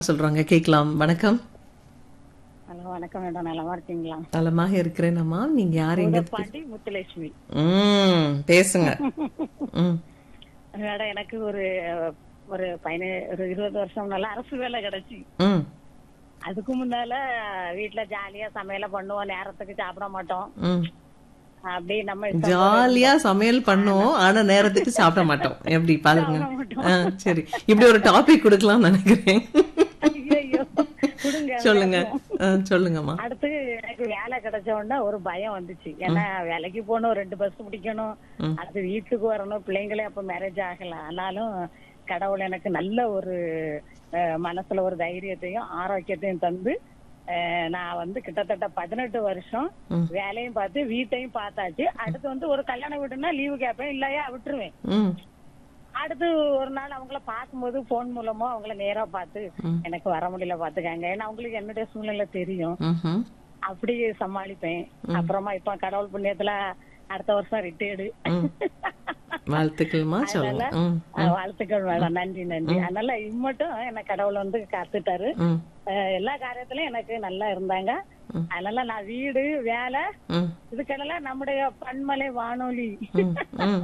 சொல்றாங்க கேட்கலாம் வணக்கம் ஹலோ வணக்கம் மேடம் நலமா இருக்கீங்களா நலமாக இருக்கிறேன் அம்மா நீங்க யாரு எங்க பாண்டி முத்துலட்சுமி ம் பேசுங்க ம் மேடம் எனக்கு ஒரு ஒரு பதினே ஒரு இருபது வருஷம் நல்லா அரசு வேலை கிடைச்சி ம் அதுக்கு முன்னால வீட்டுல ஜாலியா சமையல பண்ணுவோம் நேரத்துக்கு சாப்பிட மாட்டோம் ம் அப்படி நம்ம இஷ்டம் ஜாலியா சமையல் பண்ணுவோம் ஆனா நேரத்துக்கு சாப்பிட மாட்டோம் எப்படி பாருங்க ஆ, சரி இப்படி ஒரு டாபிக் கொடுக்கலாம்னு நினைக்கிறேன் ஐயையோ, கொடுங்க சொல்லுங்க ஆ, சொல்லுங்கம்மா அடுத்து எனக்கு வேலை கிடைச்ச உடனே ஒரு பயம் வந்துச்சு ஏன்னா வேலைக்கு போகணும் ரெண்டு பஸ் பிடிக்கணும் அடுத்து வீட்டுக்கு வரணும் பிள்ளைங்களே அப்ப மேரேஜ் ஆகல ஆனாலும் கடவுள் எனக்கு நல்ல ஒரு அஹ், மனசுல ஒரு தைரியத்தையும் ஆரோக்கியத்தையும் தந்து அஹ், நான் வந்து கிட்டத்தட்ட பதினெட்டு வருஷம் வேலையும் பார்த்து வீட்டையும் பார்த்தாச்சு அடுத்து வந்து ஒரு கல்யாண வீடுனா லீவு கேட்பேன் இல்லையா விட்டுருவேன் ம் அடுத்து ஒரு நாள் அவங்கள பார்க்கும்போது போன் மூலமா அவங்கள நேரா பார்த்து எனக்கு வர முடியல பாத்துக்காங்க ஏன்னா அவங்களுக்கு என்னுடைய சூழ்நிலை தெரியும் ம்ஹும். அப்படி சமாளிப்பேன் அப்புறமா இப்ப கடவுள் புண்ணியத்துல அடுத்த வருஷம் ரிட்டையர்டு வாழ்த்துக்கள்மா சொல்லுங்க ம் வாழ்த்துக்கள் மேடம் நன்றி நன்றி அதனால இம்மட்டும் என்ன கடவுள் வந்து காத்துட்டாரு ம் அஹ் எல்லா காரியத்திலயும் எனக்கு நல்லா இருந்தாங்க அதனால நான் வீடு வேலை ம் இதுக்கெல்லாம் நம்முடைய பன்மலை வானொலி ம் ம்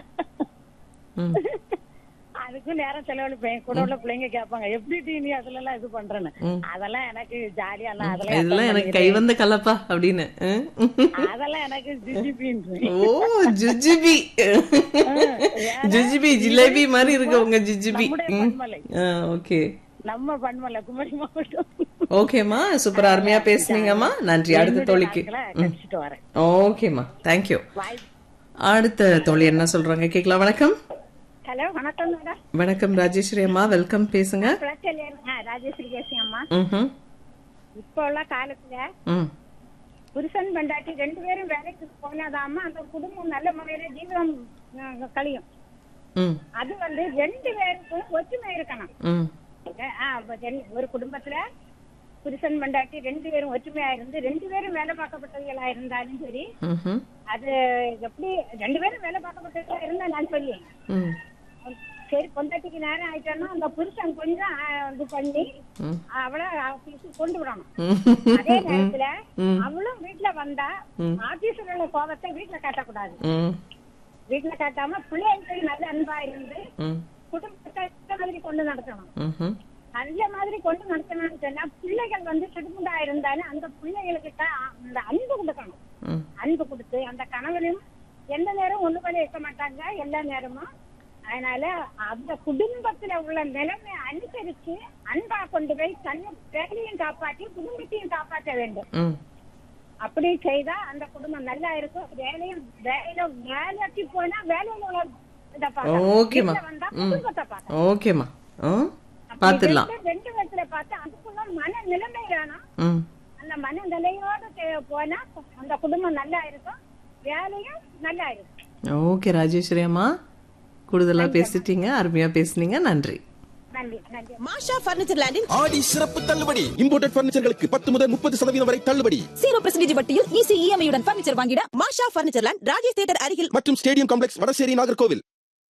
ம் அதுக்கும் நேரம் செலவழிப்பேன் கூட உள்ள பிள்ளைங்க கேட்பாங்க எப்படி டீ நீ அதுல எல்லாம் இது பண்றேன்னு அதெல்லாம் எனக்கு ஜாலியா நான் அதெல்லாம் இதெல்லாம் எனக்கு கை வந்த கலப்பா அப்படின்னு ம்? அதெல்லாம் எனக்கு ஜிஜிபின்னு ஓ ஜுஜிபி ஜுஜிபி ஜிலேபி மாதிரி இருக்கு உங்க ஜிஜிபி நம்முடைய பன்மலை ஓகே நம்ம பன்மலை குமரி மாவட்டம் ஓகேம்மா சூப்பர் அருமையா பேசுனீங்கம்மா நன்றி அடுத்த தோழிக்கு நாட்களை கழிச்சிட்டு வரேன் ஓகேம்மா தேங்க்யூ வாய் அடுத்த தோழி என்ன சொல்றாங்க கேட்கலாம் வணக்கம் ஹலோ வணக்கம் மேடம் வணக்கம் ராஜேஸ்வரி அம்மா வெல்கம் பேசுங்க குளச்சல் ராஜேஸ்வரி பேசுங்க அம்மா ம்ஹும். இப்போ உள்ள காலத்துல ம் புருஷன் பண்டாட்டி ரெண்டு பேரும் வேலைக்கு போனாதாம்மா அந்த குடும்பம் நல்ல முறையில ஜீவனம் அஹ், கழியும் ம் அது வந்து ரெண்டு பேருக்கும் ஒற்றுமை இருக்கணும் ம் ஆ, அப்ப ரெண்டு- ஒரு குடும்பத்துல புருஷன் பண்டாட்டி ரெண்டு பேரும் ஒற்றுமையா இருந்து ரெண்டு பேரும் வேலை பார்க்கப்பட்டவர்களா இருந்தாலும் சரி ம்ஹும். அது எப்படி ரெண்டு பேரும் வேலை பார்க்கப்பட்டவர்களா இருந்தா நான் சொல்லி ம் சரி பொண்டாட்டிக்கு நேரம் ஆயிட்டோன்னா அந்த புருஷன் கொஞ்சம் ஆ, இது பண்ணி ம். அவளை ஆபீஸுக்கு கொண்டு விடணும் ம் அதே நேரத்துல ம். அவளும் வீட்டுல வந்தா ம். ஆபீஸ்ல உள்ள கோபத்தை வீட்டுல காட்டக்கூடாது ம் வீட்டுல காட்டாம பிள்ளைங்களுக்கு நல்ல அன்பா இருந்து ம் குடும்பத்தை இந்த மாதிரி கொண்டு நடத்தணும் ம்ஹும். நல்ல மாதிரி கொண்டு நடத்தணும்னு சொன்னா பிள்ளைகள் வந்து சிடுமுண்டா இருந்தாலும் அந்த பிள்ளைகளுக்கிட்ட அந்த அன்பு கொடுக்கணும் ம் அன்பு கொடுத்து அந்த கணவனும் எந்த நேரம் ஒண்ணு போல இருக்க மாட்டாங்க எல்லா நேரமும் அதனால அந்த குடும்பத்துல உள்ள நிலைமை அனுசரிச்சு அன்பா கொண்டு போய் தன்னை வேலையும் காப்பாற்றி குடும்பத்தையும் காப்பாற்ற வேண்டும் ம் அப்படி செய்தா அந்த குடும்பம் நல்லா இருக்கும் வேலையும் வேலையில வேலைக்கு போனா வேலையில உள்ள இதை பார்க்கணும். ஓகேம்மா. வீட்டுல வந்தா குடும்பத்தை பார்க்கணும். ஓகேமா ஆ அப்படி பார்த்துடலாம் ரெண்டு- ரெண்டு விதத்துல பார்த்து அதுக்குள்ள மன நிலைமை வேணும் ம் அந்த மன நிலையோட தே- போனா அந்த குடும்பம் நல்லா இருக்கும் வேலையும் நல்லா இருக்கும் ஓகே ராஜேஸ்வரி அம்மா கூடுதலா பேசிட்டீங்க அருமையா பேசுனீங்க நன்றி நன்றி நன்றி மாஷா பர்னிச்சர் லேண்டில் ஆடி சிறப்பு தள்ளுபடி இம்போர்ட்டட் பர்னிச்சர்களுக்கு பத்து முதல் முப்பது சதவீதம் வரை தள்ளுபடி ஜீரோ பர்சன்டேஜ் வட்டியில் ஈஸி இஎம்ஐயுடன் பர்னிச்சர் வாங்கிட Masha furniture land Rajesh theatre அருகில் மற்றும் ஸ்டேடியம் காம்ப்ளெக்ஸ் வடசேரி நாகர்கோவில்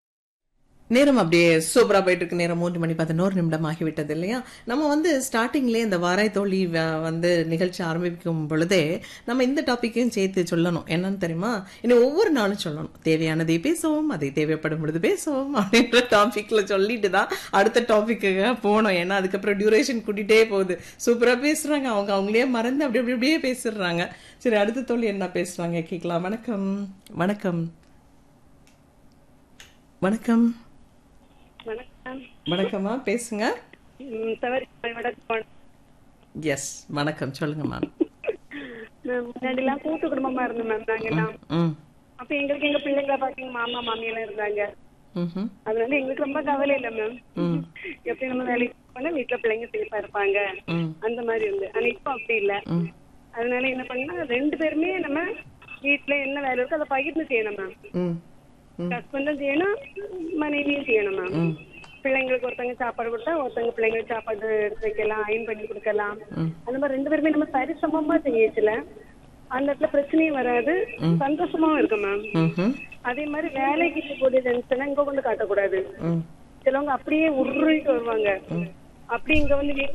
நேரம் அப்படியே சூப்பரா போயிட்டு இருக்கு நேரம் மூன்று மணி பதினோரு நிமிடம் ஆகிவிட்டது இல்லையா நம்ம வந்து ஸ்டார்டிங்லேயே இந்த வாராய் தோழி வ- வந்து நிகழ்ச்சி ஆரம்பிக்கும் பொழுதே நம்ம இந்த டாப்பிக்கையும் சேர்த்து சொல்லணும் என்னன்னு தெரியுமா இன்னும் ஒவ்வொரு நாளும் சொல்லணும் தேவையானதை பேசுவோம் அதை தேவைப்படும் பொழுது பேசுவோம் அப்படின்ற டாபிக்ல சொல்லிட்டு தான் அடுத்த டாபிக்கு போனோம் ஏன்னா அதுக்கப்புறம் டியூரேஷன் கூட்டிகிட்டே போகுது சூப்பரா பேசுறாங்க அவங்க அவங்களே மறந்து அப்படி அப்படி அப்படியே பேசிடுறாங்க சரி அடுத்த தோழி என்ன பேசுறாங்க கேட்கலாம் வணக்கம் வணக்கம் வணக்கம் வணக்கம் வணக்கம்மா பேசுங்க ம், தவறி போய் வணக்கம் எஸ் வணக்கம் சொல்லுங்க மேம் மேம் முன்னாடி எல்லாம் கூட்டு குடும்பமா இருந்தோம் மேம் நாங்க எல்லாம் ம் அப்ப எங்களுக்கு எங்க பிள்ளைங்களை பாத்தீங்க மாமா மாமி எல்லாம் இருந்தாங்க ம்ஹும். அதனால எங்களுக்கு ரொம்ப கவலை இல்ல மேம் எப்படி நம்ம வேலைக்கு போனா வீட்டுல பிள்ளைங்க சேஃபா இருப்பாங்க ம் அந்த மாதிரி இருந்து ஆனா இப்ப அப்படி இல்ல அதனால என்ன பண்ணா ரெண்டு பேருமே நம்ம வீட்டுல என்ன வேலை இருக்கோ அதை பகிர்ந்து செய்யணும் மேம் ம் ம் ஹஸ்பண்டும் செய்யணும் மனைவியும் செய்யணும் மேம் பிள்ளைங்களுக்கு ஒருத்தங்க சாப்பாடு கொடுத்தா ஒருத்தங்க பிள்ளைங்களுக்கு சாப்பாடு எடுத்து வைக்கலாம் அயன் பண்ணி கொடுக்கலாம் அந்த மாதிரி ரெண்டு பேருமே நம்ம சரிசமமா செய்யச்சுல அந்த இடத்துல பிரச்சனையும் வராது சந்தோஷமாவும் இருக்கும் மேம் ம்ஹும். அதே மாதிரி வேலைக்கு போகக்கூடிய ஜென்ஸ் எல்லாம் இங்க கொண்டு காட்டக்கூடாது ம் சிலவங்க அப்படியே உருட்டு வருவாங்க அப்படி இங்க வந்து வீட்டுல